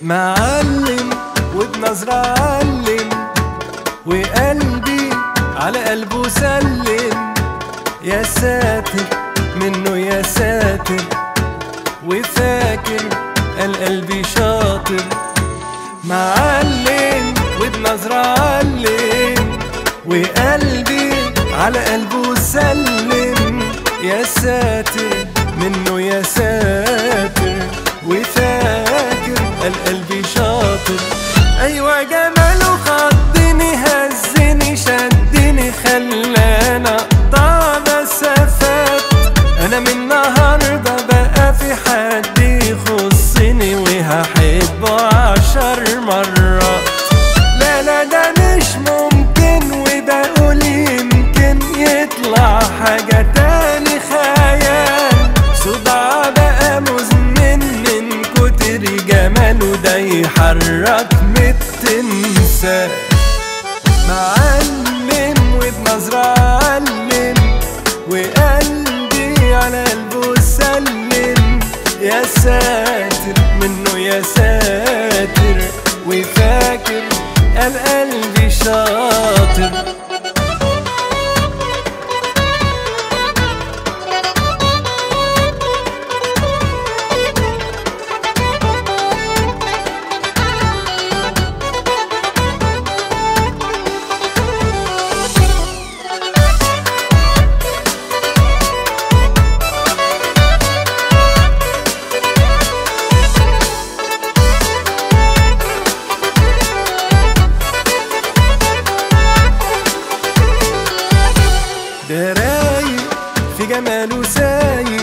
معلم وبنظرة علم وقلبي على قلبه سلم يا ساتر منه يا ساتر وفاكر القلب شاطر معلم وبنظرة علم وقلبي على قلبه سلم يا ساتر منه يا ساتر وفاكر القلب شاطر ايوه جماله خضني هزني شدني خلاني اقطع مسافات انا من النهارده بقى في حد يخصني وهحبه عشر مرات لا لا ده مش ممكن وبقول يمكن يطلع حاجة تاني خيال صداع بقى مزمن من كتر جماله ده يحرك متنسى معلم وبنظرة علم وقلبي على قلبه سلم يا ساتر منه يا ساتر وفاكر القلب شاطر ده رايق في جماله سايق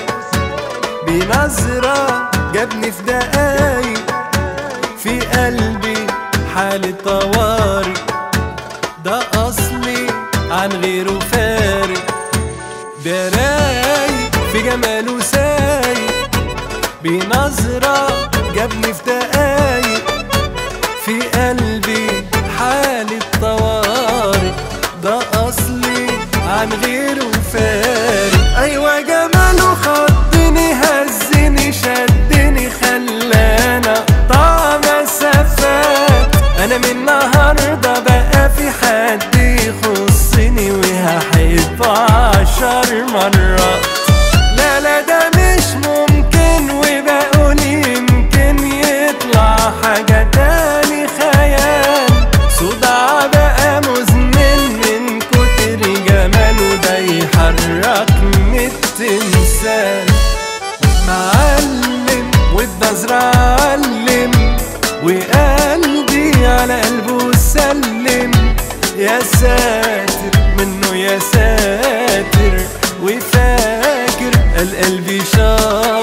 بنظرة جابني في دقايق في قلبي حالة طوارئ ده أصلي عن غيره فارق ده رايق في جماله سايق بنظرة جابني في دقايق في قلبي حالة طوارئ ده أصلي عن غيره فارق أيوة جماله خضني هزني شدني خلاني أقطع مسافات أنا من النهاردة بقى في حد يخصني وهحب عشر مرات لا لا ده مش ممكن وبقول يمكن يطلع حاجة تاني خيال صداع بقى مزمن من كتر جماله ده يحرك التمثال معلم والنظرة علم وقلبي على قلبه سلم يا ساتر منه يا ساتر وفاكر القلب شاطر